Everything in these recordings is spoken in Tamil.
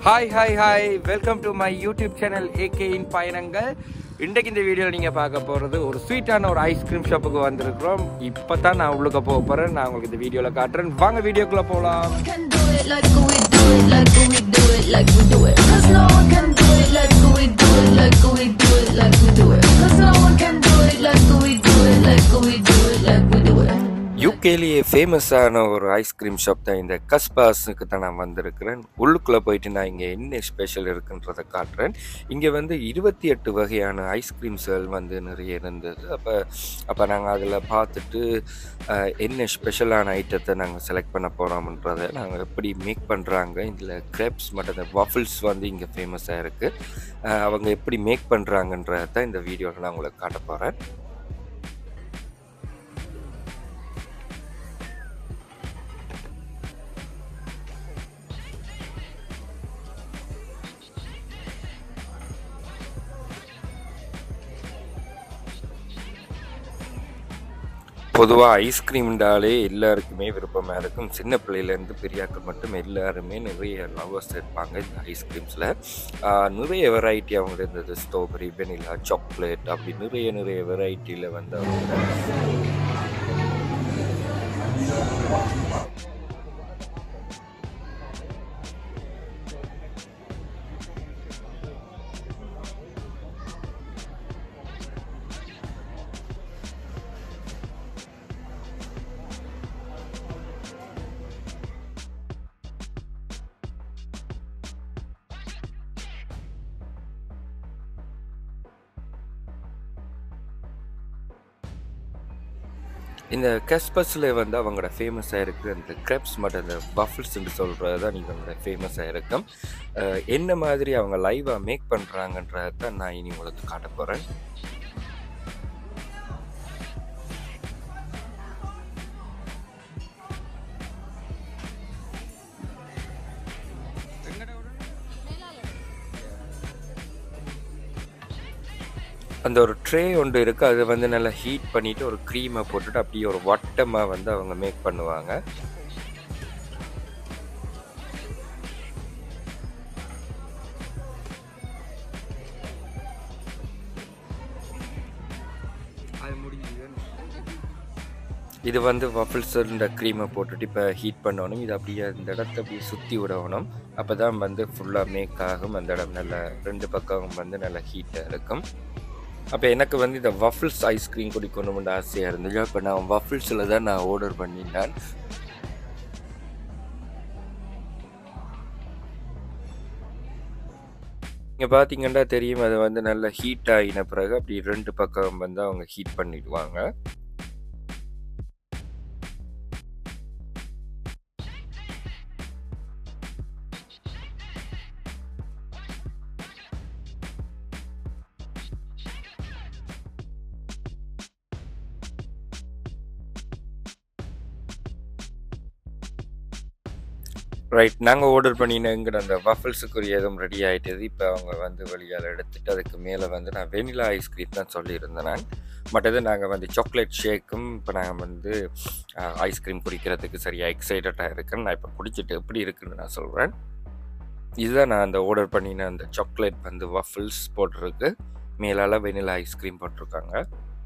Hi hi hi welcome to my YouTube channel A K இன் பயணங்கள் இன்றைக்கு இந்த வீடியோவில் நீங்கள் பார்க்க போகிறது ஒரு ஸ்வீட்டான ஒரு ஐஸ்கிரீம் ஷாப்புக்கு வந்திருக்கிறோம் இப்போ தான் நான் உள்ளுக்க போக போகிறேன் நான் உங்களுக்கு இந்த வீடியோவில் காட்டுறேன் வாங்க வீடியோக்குள்ளே போகலாம் can do it like we do it, like we do it, like we do it. Cause no one can do it like we do it, like we do it, like we do it. Cause no one can do it like we do it, like we do it, like we do it. யூகேலேயே ஃபேமஸான ஒரு ஐஸ்கிரீம் ஷாப் தான் இந்த கஸ்பாஸுக்கு தான் நான் வந்திருக்கிறேன் உள்ளுக்குள்ளே போயிட்டு நான் இங்கே என்ன ஸ்பெஷல் இருக்குன்றதை காட்டுறேன் இங்கே வந்து இருபத்தி எட்டு வகையான ஐஸ்கிரீம்ஸ்கள் வந்து நிறைய இருந்தது அப்போ அப்போ நாங்கள் அதில் பார்த்துட்டு அஹ், என்ன ஸ்பெஷலான ஐட்டத்தை நாங்கள் செலக்ட் பண்ண போகிறோம்ன்றதை நாங்கள் எப்படி மேக் பண்ணுறாங்க இதில் கிரெப்ஸ் மற்றும் இந்த வாஃபிள்ஸ் வந்து இங்கே ஃபேமஸாக இருக்குது அவங்க எப்படி மேக் பண்ணுறாங்கன்றதை தான் இந்த வீடியோவில் நான் உங்களுக்கு காட்ட போகிறேன் பொதுவாக ஐஸ்கிரீம்டாலே எல்லாருக்குமே விருப்பமாக இருக்கும் சின்ன பிள்ளையிலேருந்து பெரியாக்கள் மட்டும் எல்லாருமே நிறைய லவ்வர்ஸ் இருப்பாங்க இந்த ஐஸ்கிரீம்ஸில் நிறைய வெரைட்டி அவங்க இருந்தது ஸ்ட்ராபெரி வெனிலா சாக்லேட் அப்படி நிறைய நிறைய வெரைட்டியில் வந்து அவங்க இந்த கஸ்பஸில் வந்து அவங்களோட ஃபேமஸாக இருக்கிற அந்த கிரெப்ஸ் மற்றும் அந்த பஃபிள்ஸ்ன்னு சொல்கிறது தான் இவங்களோட ஃபேமஸாக இருக்கும் அஹ் என்ன மாதிரி அவங்க லைவாக மேக் பண்ணுறாங்கன்றதை தான் நான் இனி உங்களுக்கு காட்ட போகிறேன் அந்த ஒரு ட்ரே ஒன்று இருக்குது அது வந்து நல்லா ஹீட் பண்ணிவிட்டு ஒரு க்ரீமை போட்டுட்டு அப்படியே ஒரு வட்டமாக வந்து அவங்க மேக் பண்ணுவாங்க இது வந்து வஃபிள்ஸுன்ற க்ரீமை போட்டுட்டு இப்போ ஹீட் பண்ணணும் இது அப்படியே அந்த இடத்த அப்படியே சுற்றி விடணும் அப்போ தான் வந்து ஃபுல்லாக மேக் ஆகும் அந்த இடம் நல்லா ரெண்டு பக்கம் வந்து நல்லா ஹீட்டாக இருக்கும் அப்போ எனக்கு வந்து இந்த வஃபிள்ஸ் ஐஸ்கிரீம் குடிக்கணும்னு ஆசையாக இருந்துச்சு அப்போ நான் வஃபிள்ஸில் தான் நான் ஆர்டர் பண்ணிட்டேன் இங்கே பார்த்தீங்கன்னா தெரியும் அது வந்து நல்லா ஹீட் ஆகின பிறகு அப்படி ரெண்டு பக்கம் வந்து அவங்க ஹீட் பண்ணிடுவாங்க ரைட் நாங்கள் ஆர்டர் பண்ணினங்கிற அந்த வஃபல்ஸுக்குரிய எதுவும் ரெடி ஆகிட்டது இப்போ அவங்க வந்து வெளியால் எடுத்துட்டு அதுக்கு மேலே வந்து நான் வெனிலா ஐஸ்கிரீம் தான் சொல்லியிருந்தேன் நான் மற்றது நாங்கள் வந்து சாக்லேட் ஷேக்கும் இப்போ நாங்கள் வந்து ஐஸ்கிரீம் குடிக்கிறதுக்கு சரியாக எக்ஸைட்டடாக இருக்குன்னு நான் இப்போ குடிச்சிட்டு எப்படி இருக்குன்னு நான் சொல்கிறேன் இதுதான் நான் அந்த ஆர்டர் பண்ணின அந்த சாக்லேட் வந்து வஃபிள்ஸ் போட்டிருக்கு மேலால் வெனிலா ஐஸ்கிரீம் போட்டிருக்காங்க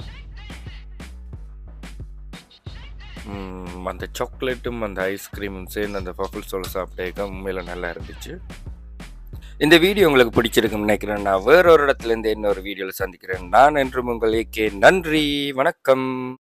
ம், அந்த சாக்லேட்டும் அந்த ஐஸ்கிரீமும் சேர்ந்து அந்த பஃபிள்ஸோட சாப்பிட்டேக்க உண்மையில நல்லா இருந்துச்சு இந்த வீடியோ உங்களுக்கு பிடிச்சிருக்குன்னு நினைக்கிறேன் நான் வேறொரு இடத்துல இருந்து இன்னொரு வீடியோவில் சந்திக்கிறேன் நான் என்றும் உங்கள் ஏகே நன்றி வணக்கம்